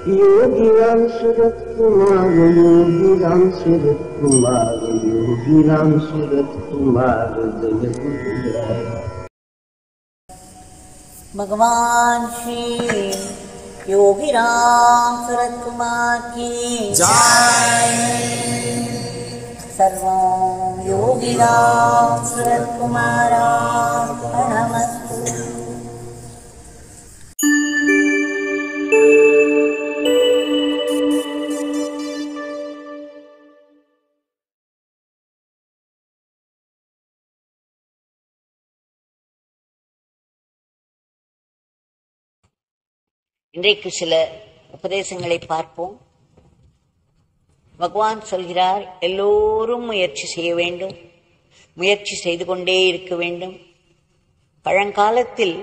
योगी राम सूरत कुमार योगी राम सूरत कुमार योगी राम सूरत कुमार जय गुरुदेव भगवान श्री योगी राम सूरत कुमार की सर्वं योगी राम सूरत कुमारार्पणमस्तु இன்றைக்கு சில உபதேசங்களை பார்ப்போம் பகவான் சொல்கிறார் எல்லோரும் முயற்சி செய்ய வேண்டும் முயற்சி செய்து கொண்டே இருக்க வேண்டும் பழங்காலத்தில்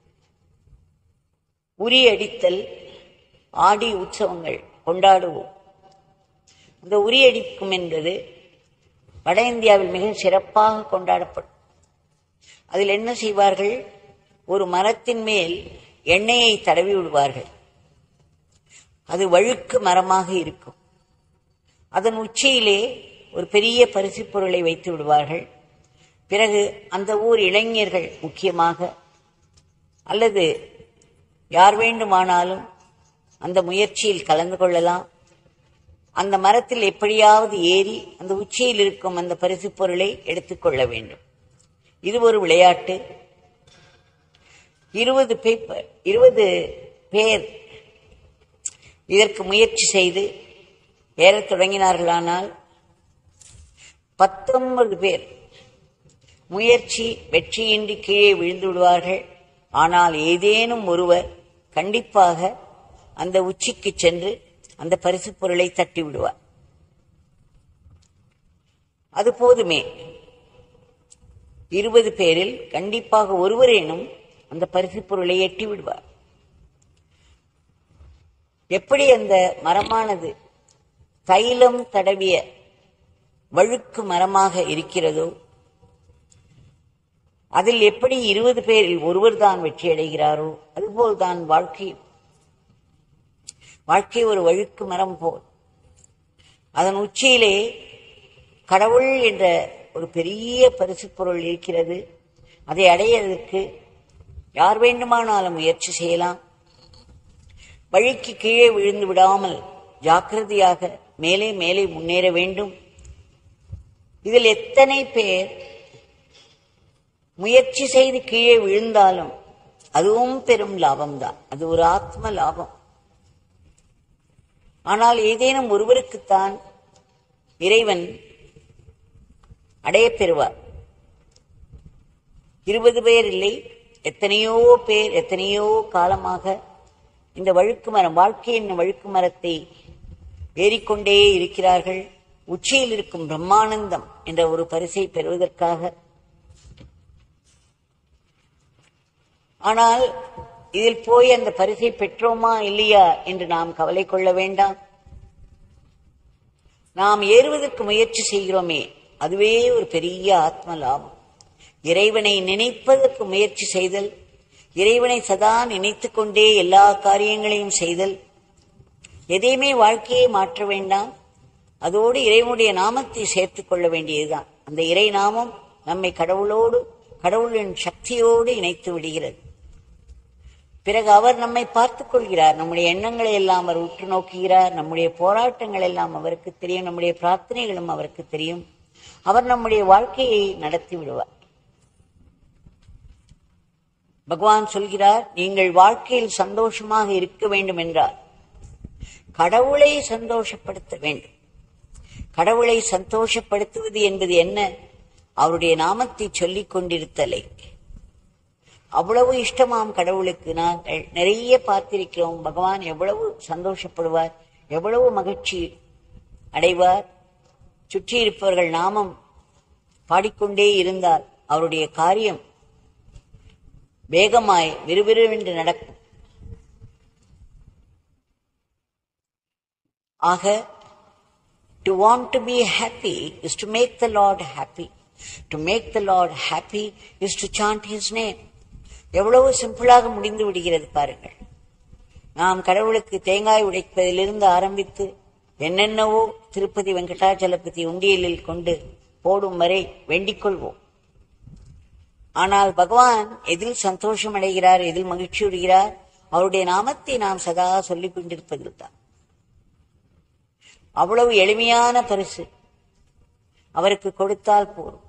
உரியடித்தல் ஆடி உற்சவங்கள் கொண்டாடுவோம் இந்த உரியடிக்கும் என்பது வட இந்தியாவில் மிக சிறப்பாக கொண்டாடப்படும் அதில் என்ன செய்வார்கள் ஒரு மரத்தின் மேல் எண்ணெயை தடவி விடுவார்கள் அது வழுக்கு மரமாக இருக்கும் அதன் உச்சியிலே ஒரு பெரிய பரிசுப் பொருளை வைத்து விடுவார்கள் பிறகு அந்த ஊர் இளைஞர்கள் முக்கியமாக அல்லது யார் வேண்டுமானாலும் அந்த முயற்சியில் கலந்து கொள்ளலாம் அந்த மரத்தில் எப்படியாவது ஏறி அந்த உச்சியில் இருக்கும் அந்த பரிசுப் பொருளை எடுத்துக்கொள்ள வேண்டும் இது ஒரு விளையாட்டு இருபது பேப்பர் இருபது பேர் இதற்கு முயற்சி செய்து ஏறத் தொடங்கினார்களானால் பத்தொன்பது பேர் முயற்சி வெற்றியின்றி கீழே விழுந்து விடுவார்கள் ஆனால் ஏதேனும் ஒருவர் கண்டிப்பாக அந்த உச்சிக்கு சென்று அந்த பரிசுப் பொருளை தட்டி விடுவார் அது போதுமே இருபது பேரில் கண்டிப்பாக ஒருவரேனும் அந்த பரிசுப் பொருளை எட்டி விடுவார் எப்படி அந்த மரமானது தைலம் தடவிய வழுக்கு மரமாக இருக்கிறதோ அதில் எப்படி இருபது பேரில் ஒருவர் தான் வெற்றி அடைகிறாரோ அதுபோல் தான் வாழ்க்கை வாழ்க்கை ஒரு வழுக்கு மரம் போல் அதன் உச்சியிலே கடவுள் என்ற ஒரு பெரிய பரிசுப் பொருள் இருக்கிறது அதை அடையதற்கு யார் வேண்டுமானாலும் முயற்சி செய்யலாம் வழிக்கு கீழே விழுந்து விடாமல் ஜாக்கிரதையாக மேலே மேலே முன்னேற வேண்டும் இதில் எத்தனை பேர் முயற்சி செய்து கீழே விழுந்தாலும் அதுவும் பெரும் லாபம்தான் அது ஒரு ஆத்ம லாபம் ஆனால் ஏதேனும் ஒருவருக்குத்தான் இறைவன் அடையப் பெறுவார் இருபது பேர் இல்லை எத்தனையோ பேர் எத்தனையோ காலமாக இந்த வழுக்கு மரம் வாழ்க்கை என்னும் வழுக்கு மரத்தை ஏறிக்கொண்டே இருக்கிறார்கள் உச்சியில் இருக்கும் பிரம்மானந்தம் என்ற ஒரு பரிசை பெறுவதற்காக ஆனால் இதில் போய் அந்த பரிசை பெற்றோமா இல்லையா என்று நாம் கவலை கொள்ள வேண்டாம் நாம் ஏறுவதற்கு முயற்சி செய்கிறோமே அதுவே ஒரு பெரிய ஆத்ம லாபம் இறைவனை நினைப்பதற்கு முயற்சி செய்தல் இறைவனை சதா நினைத்துக் கொண்டே எல்லா காரியங்களையும் செய்தல் எதையுமே வாழ்க்கையை மாற்ற வேண்டாம் அதோடு இறைவனுடைய நாமத்தை சேர்த்துக் கொள்ள வேண்டியதுதான் அந்த இறை நாமம் நம்மை கடவுளோடு கடவுளின் சக்தியோடு இணைத்து விடுகிறது பிறகு அவர் நம்மை பார்த்துக் கொள்கிறார் நம்முடைய எண்ணங்களை எல்லாம் அவர் உற்று நோக்குகிறார் நம்முடைய போராட்டங்கள் எல்லாம் அவருக்கு தெரியும் நம்முடைய பிரார்த்தனைகளும் அவருக்கு தெரியும் அவர் நம்முடைய வாழ்க்கையை நடத்தி விடுவார் பகவான் சொல்கிறார் நீங்கள் வாழ்க்கையில் சந்தோஷமாக இருக்க வேண்டும் என்றால் கடவுளை சந்தோஷப்படுத்த வேண்டும் கடவுளை சந்தோஷப்படுத்துவது என்பது என்ன அவருடைய நாமத்தை சொல்லிக் கொண்டிருத்தலை அவ்வளவு இஷ்டமாம் கடவுளுக்கு நாங்கள் நிறைய பார்த்திருக்கிறோம் பகவான் எவ்வளவு சந்தோஷப்படுவார் எவ்வளவு மகிழ்ச்சி அடைவார் சுற்றி இருப்பவர்கள் நாமம் பாடிக்கொண்டே இருந்தால் அவருடைய காரியம் வேகமாய் விறுவிறுவென்று நடக்கும் ஆக to want to be happy is to make the lord happy to make the lord happy is to chant his name எவ்வளவு சிம்பிளாக முடிந்து விடுகிறது பாருங்கள் நாம் கடவுளுக்கு தேங்காய் உடைப்பதிலிருந்து ஆரம்பித்து என்னென்னவோ திருப்பதி வெங்கடாச்சலபதி உண்டியலில் கொண்டு போடும் வரை வேண்டிக் கொள்வோம் ஆனால் பகவான் எதில் சந்தோஷம் அடைகிறார் எதில் மகிழ்ச்சி உறுகிறார் அவருடைய நாமத்தை நாம் சதா சொல்லிக் கொண்டிருப்பதில் தான் அவ்வளவு எளிமையான பரிசு அவருக்கு கொடுத்தால் போதும்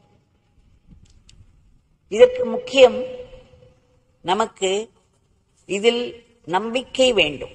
இதற்கு முக்கியம் நமக்கு இதில் நம்பிக்கை வேண்டும்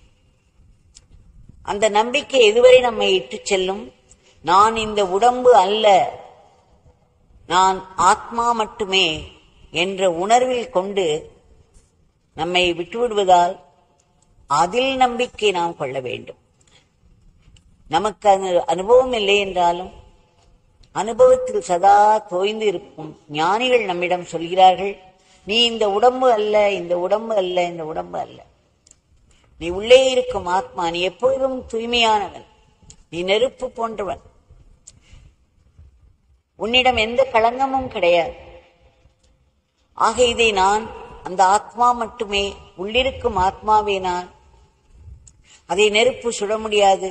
அந்த நம்பிக்கை எதுவரை நம்மை இட்டுச் செல்லும் நான் இந்த உடம்பு அல்ல நான் ஆத்மா மட்டுமே என்ற உணர்வில் கொண்டு நம்மை விட்டுவிடுவதால் அதில் நம்பிக்கை நாம் கொள்ள வேண்டும் நமக்கு அது அனுபவம் இல்லை என்றாலும் அனுபவத்தில் சதா தோய்ந்து இருக்கும் ஞானிகள் நம்மிடம் சொல்கிறார்கள் நீ இந்த உடம்பு அல்ல இந்த உடம்பு அல்ல இந்த உடம்பு அல்ல நீ உள்ளே இருக்கும் ஆத்மா நீ எப்பொழுதும் தூய்மையானவன் நீ நெருப்பு போன்றவன் உன்னிடம் எந்த களங்கமும் கிடையாது ஆக இதை நான் அந்த ஆத்மா மட்டுமே உள்ளிருக்கும் ஆத்மாவே நான் அதை நெருப்பு சுட முடியாது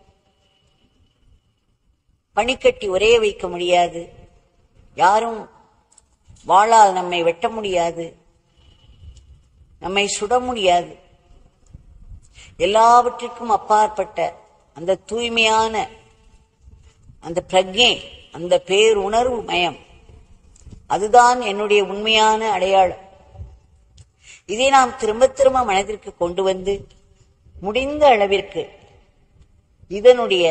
பனிக்கட்டி உரைய வைக்க முடியாது யாரும் வாளால் நம்மை வெட்ட முடியாது நம்மை சுட முடியாது எல்லாவற்றிற்கும் அப்பாற்பட்ட அந்த தூய்மையான அந்த பிரஜை அந்த பேருணர்வு மயம் அதுதான் என்னுடைய உண்மையான அடையாளம் இதை நாம் திரும்ப திரும்ப மனதிற்கு கொண்டு வந்து முடிந்த அளவிற்கு இதனுடைய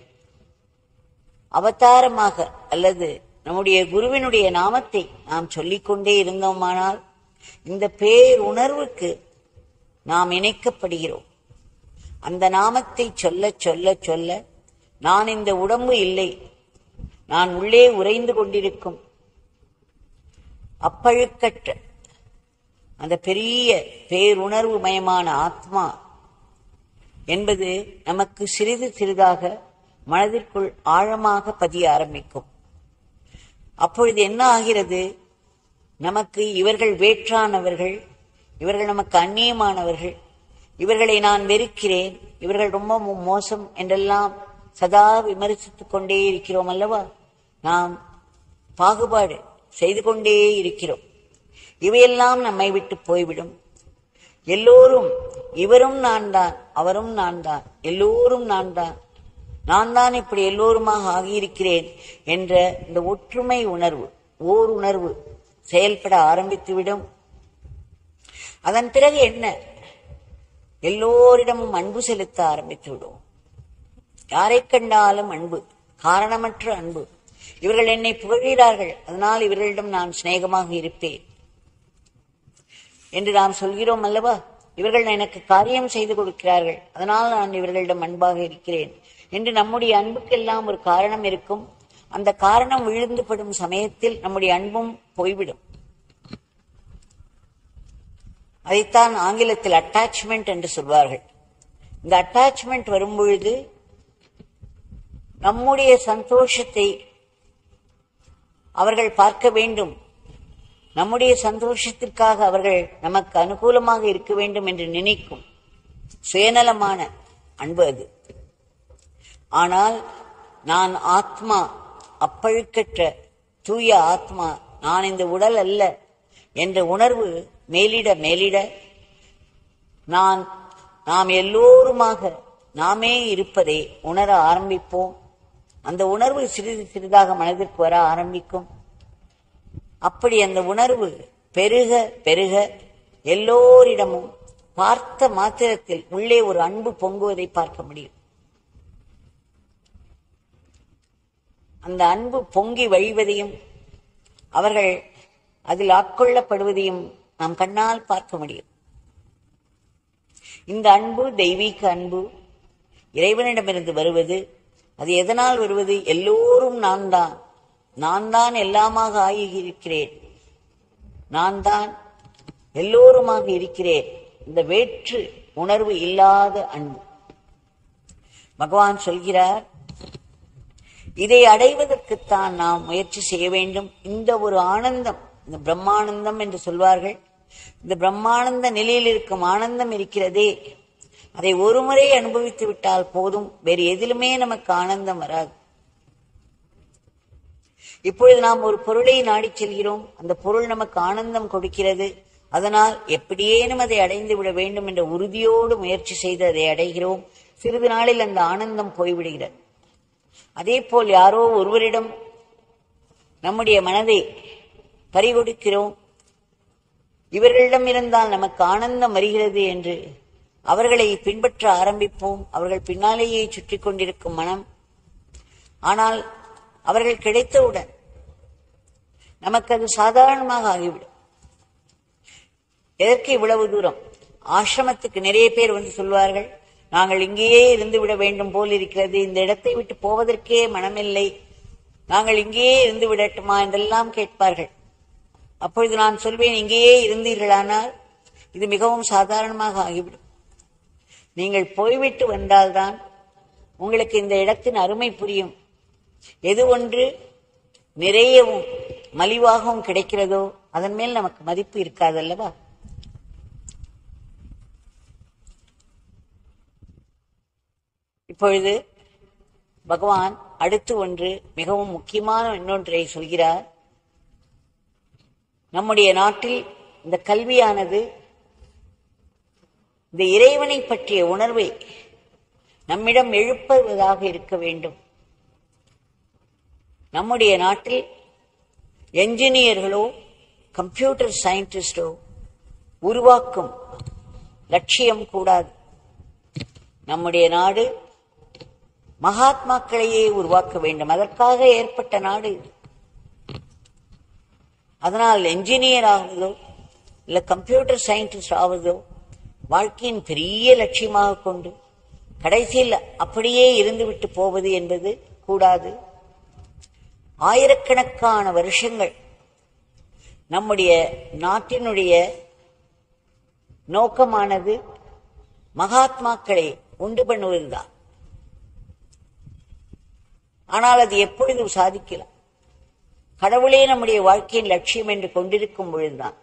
அவதாரமாக அல்லது நம்முடைய குருவினுடைய நாமத்தை நாம் சொல்லிக்கொண்டே இருந்தோமானால் இந்த பேருணர்வுக்கு நாம் இணைக்கப்படுகிறோம் அந்த நாமத்தை சொல்ல சொல்ல சொல்ல நான் இந்த உடம்பு இல்லை நான் உள்ளே உறைந்து கொண்டிருக்கும் அப்பழுக்கற்ற அந்த பெரிய பேருணர்வு மயமான ஆத்மா என்பது நமக்கு சிறிது சிறிதாக மனதிற்குள் ஆழமாக பதிய ஆரம்பிக்கும் அப்பொழுது என்ன ஆகிறது நமக்கு இவர்கள் வேற்றானவர்கள் இவர்கள் நமக்கு அந்நியமானவர்கள் இவர்களை நான் வெறுக்கிறேன் இவர்கள் ரொம்ப மோ- மோசம் என்றெல்லாம் சதா விமர்சித்துக் கொண்டே இருக்கிறோம் அல்லவா நாம் பாகுபாடு செய்து கொண்டே இருக்கிறோம் இவையெல்லாம் நம்மை விட்டு போய்விடும் எல்லோரும் இவரும் நான் தான் அவரும் நான் தான் எல்லோரும் நான் தான் நான் தான் இப்படி எல்லோருமாக ஆகியிருக்கிறேன் என்ற இந்த ஒற்றுமை உணர்வு ஓர் உணர்வு செயல்பட ஆரம்பித்துவிடும் அதன் பிறகு என்ன எல்லோரிடமும் அன்பு செலுத்த ஆரம்பித்து விடுவோம் யாரை கண்டாலும் அன்பு காரணமற்ற அன்பு இவர்கள் என்னை புகழ்கிறார்கள் அதனால் இவர்களிடம் நான் சிநேகமாக இருப்பேன் என்று நாம் சொல்கிறோம் அல்லவா இவர்கள் எனக்கு காரியம் செய்து கொடுக்கிறார்கள் அதனால் நான் இவர்களிடம் அன்பாக இருக்கிறேன் என்று நம்முடைய அன்புக்கெல்லாம் ஒரு காரணம் இருக்கும் அந்த காரணம் விழுந்துபடும் சமயத்தில் நம்முடைய அன்பும் போய்விடும் அதைத்தான் ஆங்கிலத்தில் அட்டாச்மெண்ட் என்று சொல்வார்கள் இந்த அட்டாச்மெண்ட் வரும்பொழுது நம்முடைய சந்தோஷத்தை அவர்கள் பார்க்க வேண்டும் நம்முடைய சந்தோஷத்திற்காக அவர்கள் நமக்கு அனுகூலமாக இருக்க வேண்டும் என்று நினைக்கும் சுயநலமான அன்பு அது ஆனால் நான் ஆத்மா அப்பழுக்கற்ற தூய ஆத்மா நான் இந்த உடல் அல்ல என்ற உணர்வு மேலிட மேலிட நான் நாம் எல்லோருமாக நாமே இருப்பதை உணர ஆரம்பிப்போம் அந்த உணர்வு சிறிது சிறிதாக மனதிற்கு வர ஆரம்பிக்கும் அப்படி அந்த உணர்வு பெருக பெருக எல்லோரிடமும் பார்த்த மாத்திரத்தில் உள்ளே ஒரு அன்பு பொங்குவதை பார்க்க முடியும் அந்த அன்பு பொங்கி வழிவதையும் அவர்கள் அதில் ஆட்கொள்ளப்படுவதையும் நாம் கண்ணால் பார்க்க முடியும் இந்த அன்பு தெய்வீக அன்பு இறைவனிடமிருந்து வருவது அது எதனால் வருவது எல்லோரும் நான் தான் நான் தான் எல்லாமாக ஆகியிருக்கிறேன் நான் தான் எல்லோருமாக இருக்கிறேன் இந்த வேற்று உணர்வு இல்லாத அன்பு பகவான் சொல்கிறார் இதை அடைவதற்குத்தான் நாம் முயற்சி செய்ய வேண்டும் இந்த ஒரு ஆனந்தம் இந்த பிரம்மானந்தம் என்று சொல்வார்கள் இந்த பிரம்மானந்த நிலையில் இருக்கும் ஆனந்தம் இருக்கிறதே அதை ஒருமுறை அனுபவித்து விட்டால் போதும் வேறு எதிலுமே நமக்கு ஆனந்தம் வராது இப்பொழுது நாம் ஒரு பொருளை நாடிச் செல்கிறோம் அந்த பொருள் நமக்கு ஆனந்தம் கொடுக்கிறது அதனால் எப்படியேனும் அதை அடைந்து விட வேண்டும் என்ற உறுதியோடு முயற்சி செய்து அதை அடைகிறோம் சிறிது நாளில் அந்த ஆனந்தம் போய்விடுகிறது அதே போல் யாரோ ஒருவரிடம் நம்முடைய மனதை பறிகொடுக்கிறோம் இவர்களிடம் இருந்தால் நமக்கு ஆனந்தம் வருகிறது என்று அவர்களை பின்பற்ற ஆரம்பிப்போம் அவர்கள் பின்னாலேயே சுற்றி கொண்டிருக்கும் மனம் ஆனால் அவர்கள் கிடைத்தவுடன் நமக்கு அது சாதாரணமாக ஆகிவிடும் எதற்கு இவ்வளவு தூரம் ஆசிரமத்துக்கு நிறைய பேர் வந்து சொல்வார்கள் நாங்கள் இங்கேயே இருந்து விட வேண்டும் போல் இருக்கிறது இந்த இடத்தை விட்டு போவதற்கே மனமில்லை நாங்கள் இங்கேயே இருந்து விடட்டுமா என்றெல்லாம் கேட்பார்கள் அப்பொழுது நான் சொல்வேன் இங்கேயே இருந்தீர்களானால் இது மிகவும் சாதாரணமாக ஆகிவிடும் நீங்கள் போய்விட்டு வந்தால்தான் உங்களுக்கு இந்த இடத்தின் அருமை புரியும் எது ஒன்று நிறையவும் மலிவாகவும் கிடைக்கிறதோ அதன் மேல் நமக்கு மதிப்பு இருக்காதல்லவா இப்பொழுது பகவான் அடுத்து ஒன்று மிகவும் முக்கியமான இன்னொன்றை சொல்கிறார் நம்முடைய நாட்டில் இந்த கல்வியானது இந்த இறைவனை பற்றிய உணர்வை நம்மிடம் எழுப்புவதாக இருக்க வேண்டும் நம்முடைய நாட்டில் என்ஜினியர்களோ கம்ப்யூட்டர் சயின்டிஸ்டோ உருவாக்கும் லட்சியம் கூடாது நம்முடைய நாடு மகாத்மாக்களையே உருவாக்க வேண்டும் அதற்காக ஏற்பட்ட நாடு இது. அதனால் என்ஜினியர் ஆகுதோ இல்ல கம்ப்யூட்டர் சயின்டிஸ்ட் ஆவதோ வாழ்க்கையின் பெரிய லட்சியமாக கொண்டு கடைசியில் அப்படியே இருந்துவிட்டு போவது என்பது கூடாது ஆயிரக்கணக்கான வருஷங்கள் நம்முடைய நாட்டினுடைய நோக்கமானது மகாத்மாக்களை உண்டு பண்ணுவதுதான் ஆனால் அது எப்பொழுதும் சாதிக்கலாம் கடவுளே நம்முடைய வாழ்க்கையின் லட்சியம் என்று கொண்டிருக்கும் பொழுதுதான்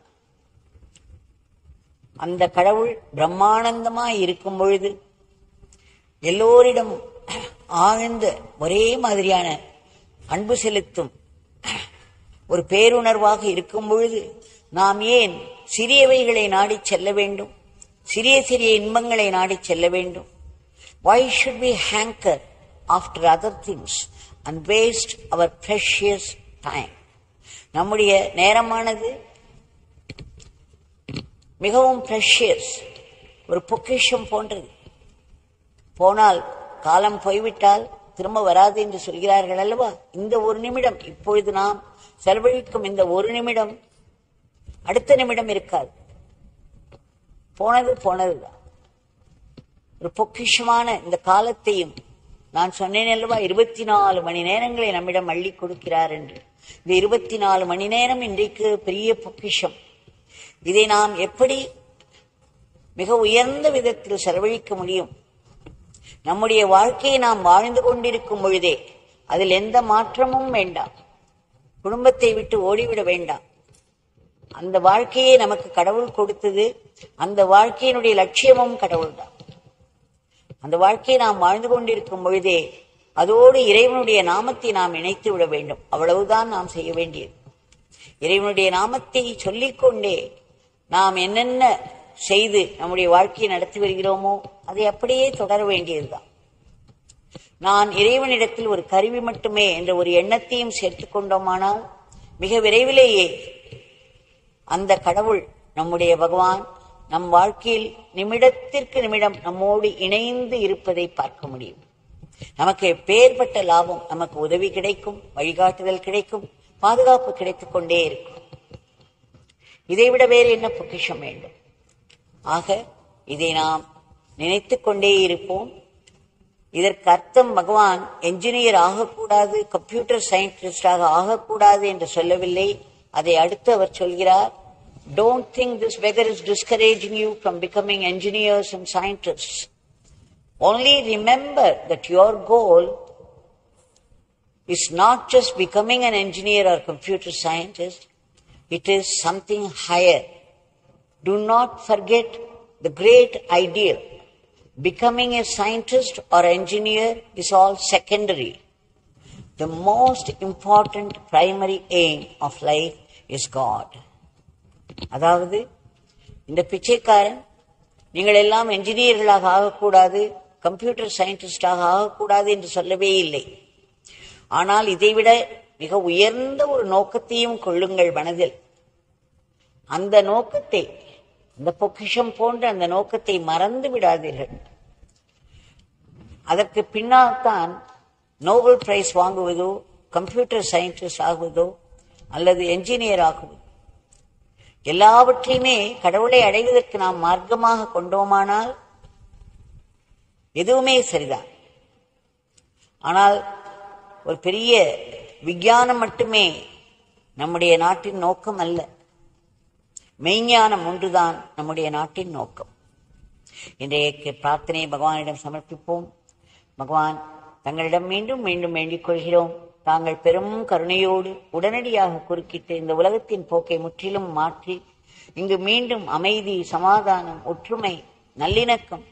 அந்த கடவுள் பிரம்மானந்தமாய் இருக்கும் பொழுது எல்லோரிடம் ஆழ்ந்த ஒரே மாதிரியான அன்பு செலுத்தும் ஒரு பேருணர்வாக இருக்கும் பொழுது நாம் ஏன் சிறியவைகளை நாடிச் செல்ல வேண்டும் சிறிய சிறிய இன்பங்களை நாடிச் செல்ல வேண்டும் why should we hanker after other things and waste our precious time நம்முடைய நேரமானது மிகவும் precious ஒரு பொக்கிஷம் போன்றது போனால் காலம் போய்விட்டால் திரும்ப வராது என்று சொல்கிறார்கள் அல்லவா இந்த ஒரு நிமிடம் இப்பொழுது நாம் செலவழிக்கும் இந்த ஒரு நிமிடம் அடுத்த நிமிடம் இருக்காது போனது போனதுதான் ஒரு பொக்கிஷமான இந்த காலத்தையும் நான் சொன்னேன் அல்லவா இருபத்தி நாலு மணி நேரங்களை நம்மிடம் அள்ளி கொடுக்கிறார் என்று இந்த இருபத்தி நாலு மணி நேரம் இன்றைக்கு பெரிய பொக்கிஷம் இதை நாம் எப்படி மிக உயர்ந்த விதத்தில் செலவழிக்க முடியும் நம்முடைய வாழ்க்கையை நாம் வாழ்ந்து கொண்டிருக்கும் பொழுதே அதில் எந்த மாற்றமும் வேண்டாம் குடும்பத்தை விட்டு ஓடிவிட வேண்டாம் அந்த வாழ்க்கையை நமக்கு கடவுள் கொடுத்தது அந்த வாழ்க்கையினுடைய லட்சியமும் கடவுள்தான் அந்த வாழ்க்கையை நாம் வாழ்ந்து கொண்டிருக்கும் பொழுதே அதோடு இறைவனுடைய நாமத்தை நாம் இணைத்து விட வேண்டும் அவ்வளவுதான் நாம் செய்ய வேண்டியது இறைவனுடைய நாமத்தை சொல்லிக்கொண்டே நாம் என்னென்ன செய்து நம்முடைய வாழ்க்கையை நடத்தி வருகிறோமோ அதை அப்படியே தொடர வேண்டியதுதான் நான் இறைவனிடத்தில் ஒரு கருவி மட்டுமே என்ற ஒரு எண்ணத்தையும் சேர்த்துக் கொண்டோமானால் மிக விரைவிலேயே அந்த கடவுள் நம்முடைய பகவான் நம் வாழ்க்கையில் நிமிடத்திற்கு நிமிடம் நம்மோடு இணைந்து இருப்பதை பார்க்க முடியும் நமக்கு எப்பேற்பட்ட லாபம் நமக்கு உதவி கிடைக்கும் வழிகாட்டுதல் கிடைக்கும் பாதுகாப்பு கிடைத்துக் கொண்டே இருக்கும் இதைவிட வேறு என்ன பொக்கிஷம் வேண்டும் ஆக இதை நாம் நினைத்துக் கொண்டே இருப்போம் இதற்கு அர்த்தம் பகவான் என்ஜினியர் ஆகக்கூடாது கம்ப்யூட்டர் சயின்டிஸ்டாக ஆகக்கூடாது என்று சொல்லவில்லை அதை அடுத்து அவர் சொல்கிறார் don't think this weather is discouraging you from becoming engineers and scientists only remember that your goal is not just becoming an engineer or computer scientist it is something higher Do not forget the great ideal. Becoming a scientist or engineer is all secondary. The most important primary aim of life is God. அதாவது இந்த பிச்சைக்காரன் நீங்கள் எல்லாம் என்ஜினியர்களாக ஆகக்கூடாது computer சயின்டிஸ்டாக ஆகக்கூடாது என்று சொல்லவே இல்லை ஆனால் இதைவிட மிக உயர்ந்த ஒரு நோக்கத்தையும் கொள்ளுங்கள் மனதில் அந்த நோக்கத்தை அந்த பொக்கிஷம் போன்ற அந்த நோக்கத்தை மறந்து விடாதீர்கள் அதற்கு பின்னால் தான் நோபல் பிரைஸ் வாங்குவதோ கம்ப்யூட்டர் சயின்டிஸ்ட் ஆகுவதோ அல்லது என்ஜினியர் ஆகுவதோ எல்லாவற்றையுமே கடவுளை அடைவதற்கு நாம் மார்க்கமாக கொண்டோமானால் எதுவுமே சரிதான் ஆனால் ஒரு பெரிய விஞ்ஞானம் மட்டுமே நம்முடைய நாட்டின் நோக்கம் அல்ல மெய்ஞானம் ஒன்றுதான் நம்முடைய நாட்டின் நோக்கம் இன்றைய பிரார்த்தனை பகவானிடம் சமர்ப்பிப்போம் பகவான் தங்களிடம் மீண்டும் மீண்டும் வேண்டிக் கொள்கிறோம் தாங்கள் பெரும் கருணையோடு உடனடியாக குறுக்கிட்டு இந்த உலகத்தின் போக்கை முற்றிலும் மாற்றி இங்கு மீண்டும் அமைதி சமாதானம் ஒற்றுமை நல்லிணக்கம்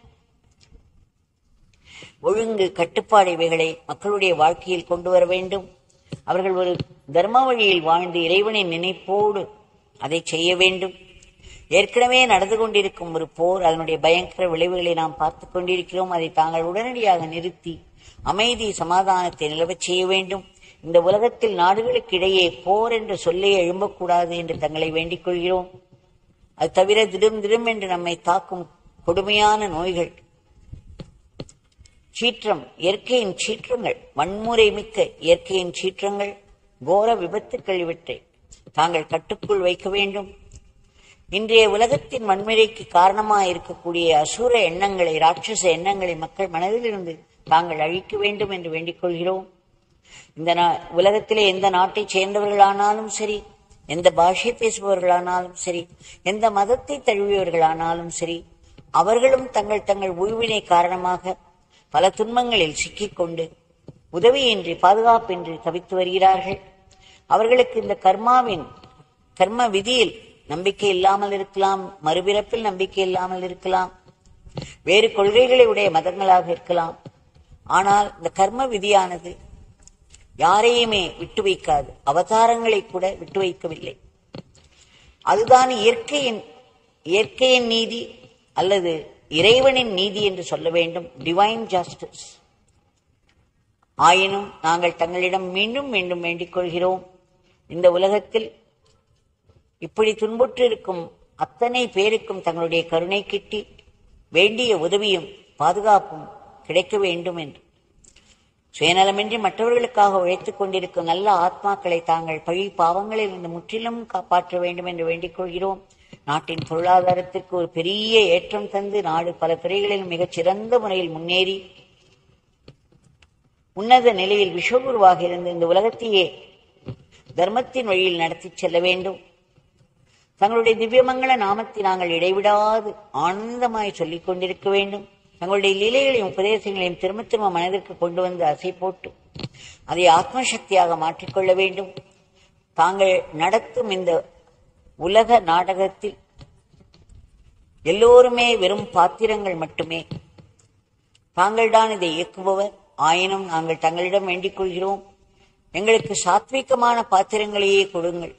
ஒழுங்கு கட்டுப்பாடு இவைகளை மக்களுடைய வாழ்க்கையில் கொண்டு வர வேண்டும் அவர்கள் ஒரு தர்ம வழியில் வாழ்ந்து இறைவனின் நினைப்போடு அதை செய்ய வேண்டும் ஏற்கனவே நடந்து கொண்டிருக்கும் ஒரு போர் அதனுடைய பயங்கர விளைவுகளை நாம் பார்த்து கொண்டிருக்கிறோம் அதை தாங்கள் உடனடியாக நிறுத்தி அமைதி சமாதானத்தை நிலவச் செய்ய வேண்டும் இந்த உலகத்தில் நாடுகளுக்கு இடையே போர் என்ற சொல்லே எழும்பக்கூடாது என்று தங்களை வேண்டிக் கொள்கிறோம் அது தவிர திடும் திடும் என்று நம்மை தாக்கும் கொடுமையான நோய்கள் சீற்றம் இயற்கையின் சீற்றங்கள் வன்முறை மிக்க இயற்கையின் சீற்றங்கள் கோர விபத்துக்கள் இவற்றை தாங்கள் கட்டுக்குள் வைக்க வேண்டும் இன்றைய உலகத்தின் வன்முறைக்கு காரணமாக இருக்கக்கூடிய அசுர எண்ணங்களை ராட்சச எண்ணங்களை மக்கள் மனதிலிருந்து தாங்கள் அழிக்க வேண்டும் என்று வேண்டிக் கொள்கிறோம் இந்த நா- உலகத்திலே எந்த நாட்டைச் சேர்ந்தவர்களானாலும் சரி எந்த பாஷை பேசுபவர்களானாலும் சரி எந்த மதத்தை தழுவியவர்களானாலும் சரி அவர்களும் தங்கள் தங்கள் உய்வினை காரணமாக பல துன்பங்களில் சிக்கிக்கொண்டு உதவியின்றி பாதுகாப்பின்றி தவித்து வருகிறார்கள் அவர்களுக்கு இந்த கர்மாவின் கர்ம விதியில் நம்பிக்கை இல்லாமல் இருக்கலாம் மறுபிறப்பில் நம்பிக்கை இல்லாமல் இருக்கலாம் வேறு கொள்கைகளை உடைய மதங்களாக இருக்கலாம் ஆனால் இந்த கர்ம விதியானது யாரையுமே விட்டு வைக்காது அவதாரங்களை கூட விட்டு வைக்கவில்லை அதுதான் இயற்கையின் இயற்கையின் நீதி அல்லது இறைவனின் நீதி என்று சொல்ல வேண்டும் டிவைன் ஜஸ்டிஸ் ஆயினும் நாங்கள் தங்களிடம் மீண்டும் மீண்டும் வேண்டிக் கொள்கிறோம் இந்த உலகத்தில் இப்படி துன்புற்று இருக்கும் அத்தனை பேருக்கும் தங்களுடைய கருணை கிட்டி வேண்டிய உதவியும் பாதுகாப்பும் கிடைக்க வேண்டும் என்று சுயநலமின்றி மற்றவர்களுக்காக உழைத்துக் கொண்டிருக்கும் நல்ல ஆத்மாக்களை தாங்கள் பழி பாவங்களில் இருந்து முற்றிலும் காப்பாற்ற வேண்டும் என்று வேண்டிக் கொள்கிறோம் நாட்டின் பொருளாதாரத்திற்கு ஒரு பெரிய ஏற்றம் தந்து நாடு பல துறைகளில் மிகச் சிறந்த முறையில் முன்னேறி உன்னத நிலையில் விஸ்வகுருவாக இருந்து இந்த உலகத்தையே தர்மத்தின் வழியில் நடத்திச் செல்ல வேண்டும் தங்களுடைய திவ்யமங்கள நாமத்தை நாங்கள் இடைவிடாது ஆனந்தமாய் சொல்லிக் கொண்டிருக்க வேண்டும் தங்களுடைய லீலைகளையும் உபதேசங்களையும் திரும்ப திரும்ப மனதிற்கு கொண்டு வந்து அசை போட்டு அதை ஆத்மசக்தியாக மாற்றிக்கொள்ள வேண்டும் தாங்கள் நடத்தும் இந்த உலக நாடகத்தில் எல்லோருமே வெறும் பாத்திரங்கள் மட்டுமே தாங்கள்தான் இதை இயக்குபவர் ஆயினும் நாங்கள் தங்களிடம் வேண்டிக் கொள்கிறோம் எங்களுக்கு சாத்வீகமான பாத்திரங்களையே கொடுங்கள்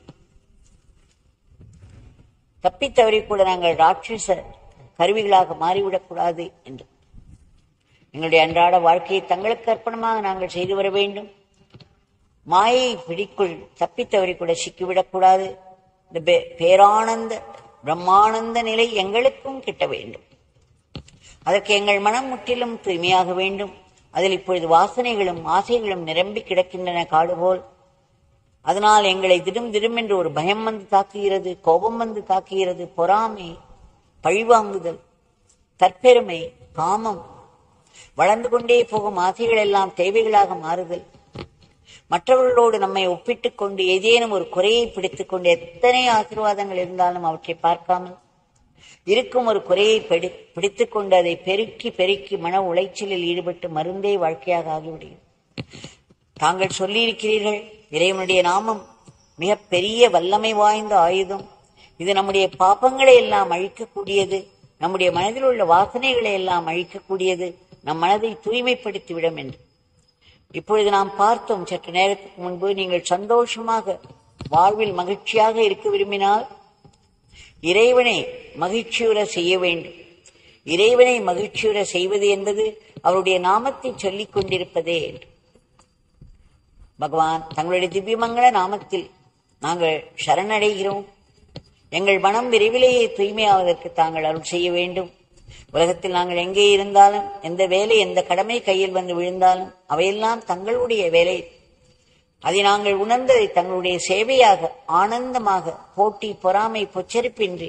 தப்பித்தவரை கூட நாங்கள் ராட்சச கருவிகளாக மாறிவிடக்கூடாது என்று எங்களுடைய அன்றாட வாழ்க்கையை தங்களுக்கு அர்ப்பணமாக நாங்கள் செய்து வர வேண்டும் மாயை பிடிக்குள் தப்பித்தவரை கூட சிக்கிவிடக்கூடாது இந்த பே- பேரானந்த பிரம்மானந்த நிலை எங்களுக்கும் கிட்ட வேண்டும் அதற்கு எங்கள் மனம் முற்றிலும் தூய்மையாக வேண்டும் அதில் இப்பொழுது வாசனைகளும் ஆசைகளும் நிரம்பி கிடக்கின்றன காடு போல் அதனால் எங்களை திடும் திடும் என்று ஒரு பயம் வந்து தாக்குகிறது கோபம் வந்து தாக்குகிறது பொறாமை பழிவாங்குதல் தற்பெருமை காமம் வளர்ந்து கொண்டே போகும் ஆசைகள் எல்லாம் தேவைகளாக மாறுதல் மற்றவர்களோடு நம்மை ஒப்பிட்டுக் கொண்டு ஏதேனும் ஒரு குறையை பிடித்துக் கொண்டு எத்தனை ஆசீர்வாதங்கள் இருந்தாலும் அவற்றை பார்க்காமல் இருக்கும் ஒரு குறையை பிடி பிடித்துக் கொண்டு அதை பெருக்கி பெருக்கி மன உளைச்சலில் ஈடுபட்டு மருந்தே வாழ்க்கையாக ஆகிவிடுகிறது தாங்கள் சொல்லியிருக்கிறீர்கள் இறைவனுடைய நாமம் மிக பெரிய வல்லமை வாய்ந்த ஆயுதம் இது நம்முடைய பாப்பங்களை எல்லாம் அழிக்கக்கூடியது நம்முடைய மனதில் உள்ள வாசனைகளை எல்லாம் அழிக்கக்கூடியது நம் மனதை தூய்மைப்படுத்திவிடும் என்று இப்பொழுது நாம் பார்த்தோம் சற்று நேரத்துக்கு முன்பு நீங்கள் சந்தோஷமாக வாழ்வில் மகிழ்ச்சியாக இருக்க விரும்பினால் இறைவனை மகிழ்ச்சியுற செய்ய வேண்டும் இறைவனை மகிழ்ச்சியுற செய்வது என்பது அவருடைய நாமத்தை சொல்லிக் கொண்டிருப்பதே என்று பகவான் தங்களுடைய திவ்யமங்கள நாமத்தில் நாங்கள் சரணடைகிறோம் எங்கள் மனம் விரைவிலேயே தூய்மையாவதற்கு தாங்கள் அருள் செய்ய வேண்டும் உலகத்தில் நாங்கள் எங்கே இருந்தாலும் எந்த வேலை எந்த கடமை கையில் வந்து விழுந்தாலும் அவையெல்லாம் தங்களுடைய வேலை அதை நாங்கள் உணர்ந்ததை தங்களுடைய சேவையாக ஆனந்தமாக போட்டி பொறாமை பொச்சரிப்பின்றி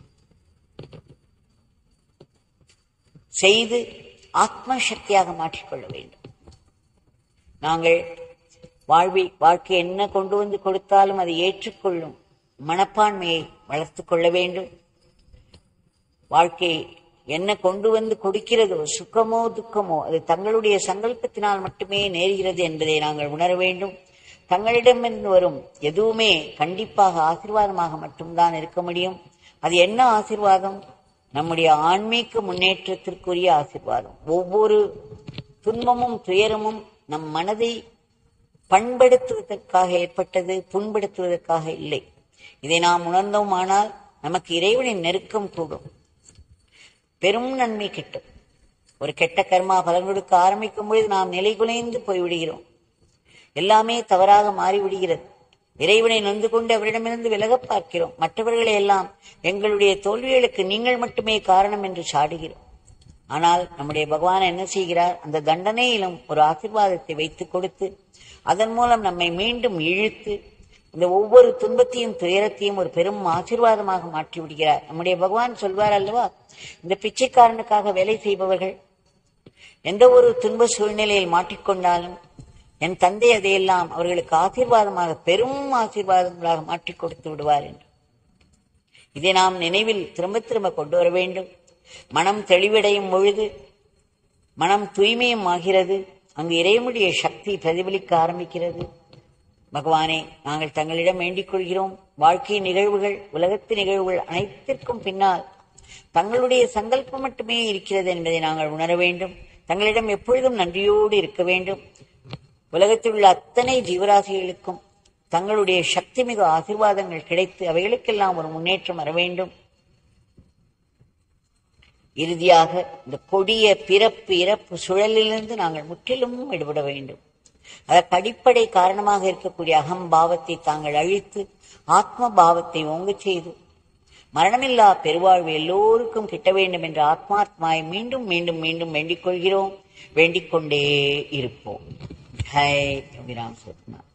செய்து ஆத்ம சக்தியாக மாற்றிக்கொள்ள வேண்டும் நாங்கள் வாழ்வி வாழ்க்கை என்ன கொண்டு வந்து கொடுத்தாலும் அதை ஏற்றுக்கொள்ளும் மனப்பான்மையை வளர்த்துக் கொள்ள வேண்டும் வாழ்க்கை என்ன கொண்டு வந்து கொடுக்கிறதோ சுகமோ துக்கமோ அது தங்களுடைய சங்கல்பத்தினால் மட்டுமே நேருகிறது என்பதை நாங்கள் உணர வேண்டும் தங்களிடமிருந்து வரும் எதுவுமே கண்டிப்பாக ஆசீர்வாதமாக மட்டும்தான் இருக்க முடியும் அது என்ன ஆசீர்வாதம் நம்முடைய ஆன்மீக முன்னேற்றத்திற்குரிய ஆசீர்வாதம் ஒவ்வொரு துன்பமும் துயரமும் நம் மனதை பண்படுத்துவதற்காக ஏற்பட்டது புண்படுத்துவதற்காக இல்லை இதை நாம் உணர்ந்தோமானால் நமக்கு இறைவனின் நெருக்கம் கூடும் பெரும் நன்மை கிட்டும் ஒரு கெட்ட கர்மா பலன் கொடுக்க ஆரம்பிக்கும் பொழுது நாம் நிலைகுலைந்து போய்விடுகிறோம் எல்லாமே தவறாக மாறிவிடுகிறது இறைவனை நொந்து கொண்டு அவரிடமிருந்து விலகப் பார்க்கிறோம் மற்றவர்களை எல்லாம் எங்களுடைய தோல்விகளுக்கு நீங்கள் மட்டுமே காரணம் என்று சாடுகிறோம் ஆனால் நம்முடைய பகவான் என்ன செய்கிறார் அந்த தண்டனையிலும் ஒரு ஆசிர்வாதத்தை வைத்துக் கொடுத்து அதன் மூலம் நம்மை மீண்டும் இழுத்து இந்த ஒவ்வொரு துன்பத்தையும் துயரத்தையும் ஒரு பெரும் ஆசீர்வாதமாக மாற்றி விடுகிறார் நம்முடைய பகவான் சொல்வார் அல்லவா இந்த பிச்சைக்காரனுக்காக வேலை செய்பவர்கள் எந்த ஒரு துன்ப சூழ்நிலையில் மாட்டிக்கொண்டாலும் என் தந்தை அதையெல்லாம் அவர்களுக்கு ஆசீர்வாதமாக பெரும் ஆசீர்வாதங்களாக மாற்றிக் கொடுத்து விடுவார் என்று இதை நாம் நினைவில் திரும்ப திரும்ப கொண்டு வர வேண்டும் மனம் தெளிவடையும் பொழுது மனம் தூய்மையும் ஆகிறது அங்கு இறைவனுடைய சக்தி பிரதிபலிக்க ஆரம்பிக்கிறது பகவானே நாங்கள் தங்களிடம் வேண்டிக் கொள்கிறோம் வாழ்க்கை நிகழ்வுகள் உலகத்து நிகழ்வுகள் அனைத்திற்கும் பின்னால் தங்களுடைய சங்கல்பம் மட்டுமே இருக்கிறது என்பதை நாங்கள் உணர வேண்டும் தங்களிடம் எப்பொழுதும் நன்றியோடு இருக்க வேண்டும் உலகத்தில் உள்ள அத்தனை ஜீவராசிகளுக்கும் தங்களுடைய சக்தி மிகு ஆசீர்வாதங்கள் கிடைத்து அவைகளுக்கெல்லாம் ஒரு முன்னேற்றம் வர வேண்டும் இறுதியாக இந்த கொடிய பிறப்பு இறப்பு சுழலிலிருந்து நாங்கள் முற்றிலும் விடுபட வேண்டும் அதற்கு அடிப்படை காரணமாக இருக்கக்கூடிய அகம்பாவத்தை தாங்கள் அழித்து ஆத்ம பாவத்தை ஓங்கச் செய்து மரணமில்லா பெருவாழ்வு எல்லோருக்கும் கிட்ட வேண்டும் என்ற ஆத்மாத்மாவை மீண்டும் மீண்டும் மீண்டும் வேண்டிக் கொள்கிறோம் வேண்டிக் கொண்டே இருப்போம் ஹை அபிராம் சத்மா